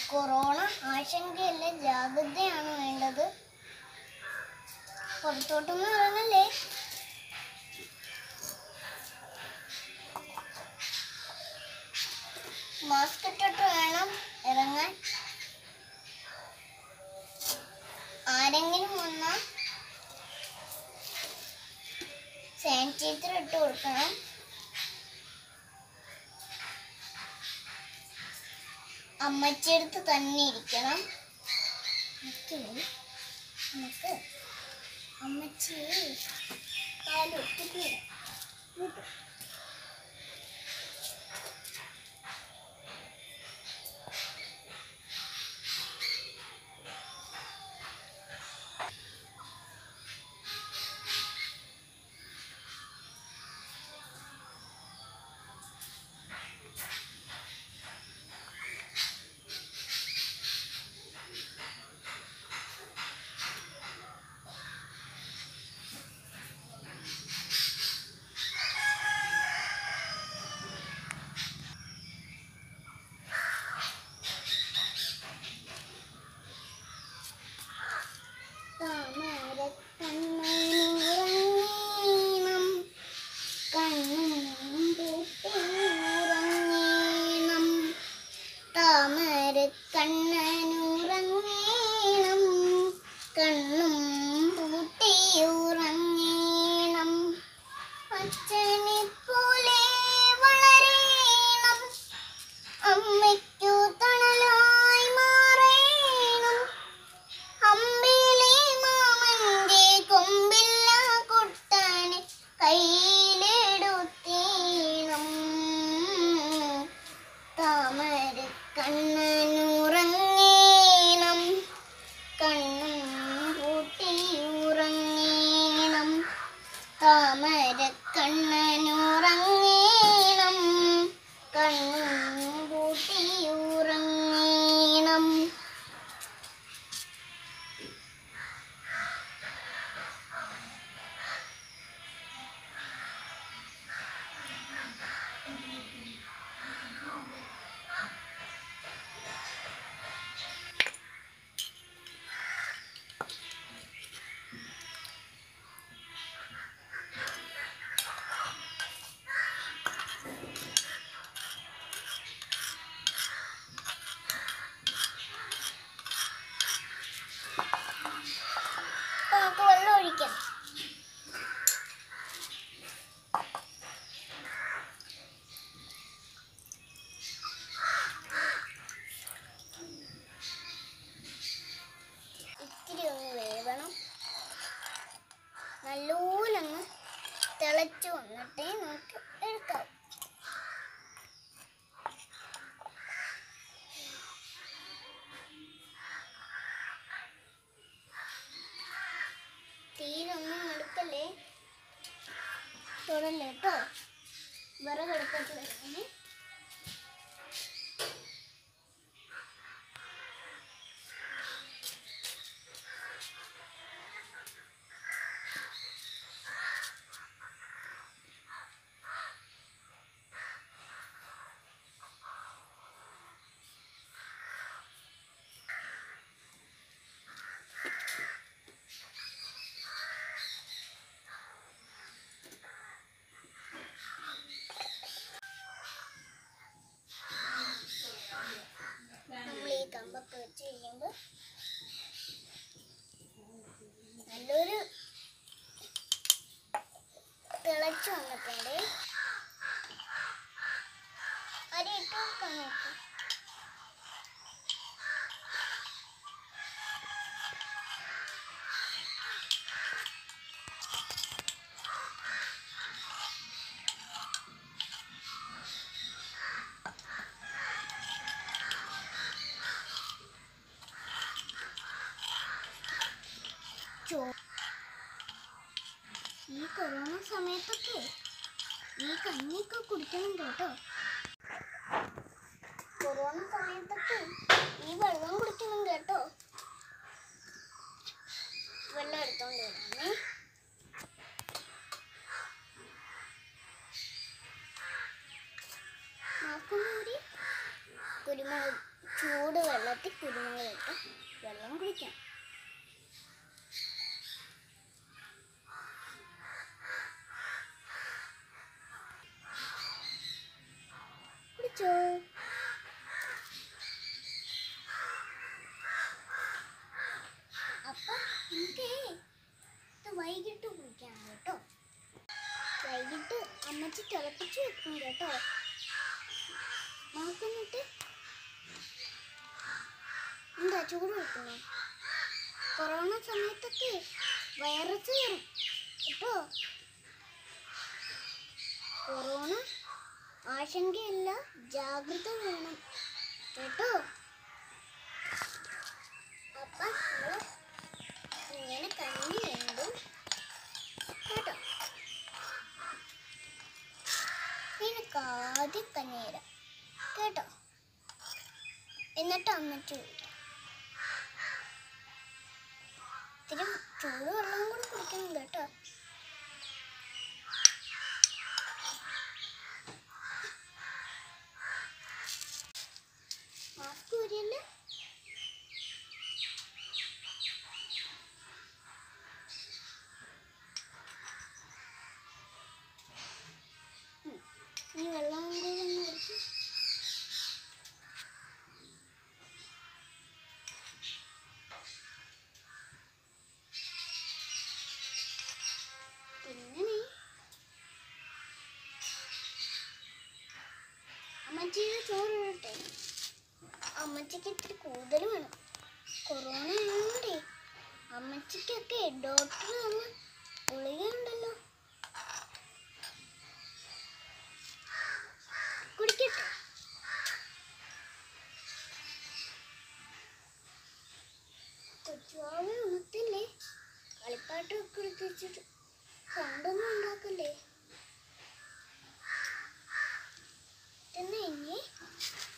Corona ആശങ്കയല്ല ജാഗ്രതയാണ് വേണ്ടത് പുറത്തോട്ടൊന്നും ഇറങ്ങല്ലേ mask ഇട്ടിട്ട് വേണം ഇറങ്ങാൻ ആരെങ്കിലും വന്നാൽ സാനിറ്റൈസർ ഇട്ട് കൊടുക്കണം അമ്മച്ചിയടുത്ത് തന്നെ ഇരിക്കണം നമുക്ക് നമുക്ക് അമ്മച്ചി കാലൊട്ടിട്ട് താമരക്കണ്ണനുറങ്ങീണം കണ്ണും പൂട്ടിയുറങ്ങീണം താമരക്കണ്ണനുറങ്ങീണം കണ്ണും പൂട്ടിയുറങ്ങീണം അച്ഛനെ പോലെ വളരേണം അമ്മയ്ക്കു തണലായി മാറേണം അമ്പിളി മാമന്റെ കൊമ്പില്ല കുട്ടനെ കയ്യിലെടുത്തീണം താമര കണ്ണനുറങ്ങീണം കണ്ണും പൂട്ടിയുറങ്ങീണം താമര കണ്ണനുറങ്ങീണം കണ്ണും പൂട്ടിയുറങ്ങീണം അപ്പൊ നമുക്ക് വെള്ളം ഒഴിക്കാം ഇത്തിരി ഒന്ന് വേവണം നല്ലൂലങ്ങ് തിളച്ചു വന്നിട്ടേ നമുക്ക് എടുക്കാം തീരൊന്നും എടുക്കല്ലേ തൊടല്ലേ കേട്ടോ വിറകെടുക്കട്ട് വരുന്നേ നമ്മൾ ഈ കമ്പൊക്കെ വെച്ച് കഴിയുമ്പോൾ നല്ലൊരു തിളച്ചു വന്നിട്ടുണ്ട് അരി ഇട്ട് കൊടുക്കാൻ നോക്കും ചോ ഈ കൊറോണ സമയത്തൊക്കെ ഈ കഞ്ഞിയൊക്കെ കുടിക്കണം കേട്ടോ കൊറോണ സമയത്തൊക്കെ ഈ വെള്ളം കുടിക്കണം കേട്ടോ വെള്ളം എടുത്തോണ്ട് വരാമേ മാക്കുമൂരി കുരുമുളക് ചൂട് വെള്ളത്തിൽ കുരുമുളക് ഇട്ട് വെള്ളം കുടിക്കാം കുടിച്ചോ അപ്പൊ നമുക്ക് ഇത് വൈകിട്ട് കുടിക്കാം കേട്ടോ വൈകിട്ട് അമ്മച്ചി തിളപ്പിച്ച് വെക്കും കേട്ടോ നോക്കുന്നിട്ട് എന്താ ചൂട് വെക്കുന്നു കൊറോണ സമയത്തൊക്കെ വൈറസ് കയറും കേട്ടോ കൊറോണ ആശങ്കയല്ല ജാഗ്രത വേണം കേട്ടോ അപ്പൊ നമ്മള് ഇങ്ങനെ കഞ്ഞി വേണ്ടും കേട്ടോ എനിക്ക് ആദ്യം കഞ്ഞി തരാം കേട്ടോ എന്നിട്ട് അമ്മച്ചി കുടിക്കാം ഇത്തിരി ചൂട് വെള്ളം കൂടി കുടിക്കണം കേട്ടോ മാസ്ക് ഊരിയല്ലേ ഉം. ഈ വെള്ളം കൂടി ഒന്ന് കുടിച്ച് പിന്നെ അമ്മച്ചിയുടെ ചോറ് ഇടട്ടെ അമ്മച്ചിക്ക് ഇത്തിരി കൂടുതൽ വേണം കൊറോണ ആയതുകൊണ്ടേ അമ്മച്ചിക്കൊക്കെ ഡോക്ടർ തന്ന ഗുളിക ഉണ്ടല്ലോ കുടിക്കട്ടെ കൊച്ചുവാവെ ഉണത്തില്ലേ കളിപ്പാട്ടമൊക്കെ എടുത്തിട്ട് സൗണ്ടൊന്നും ഉണ്ടാക്കല്ലേ തന്നെ ഇനി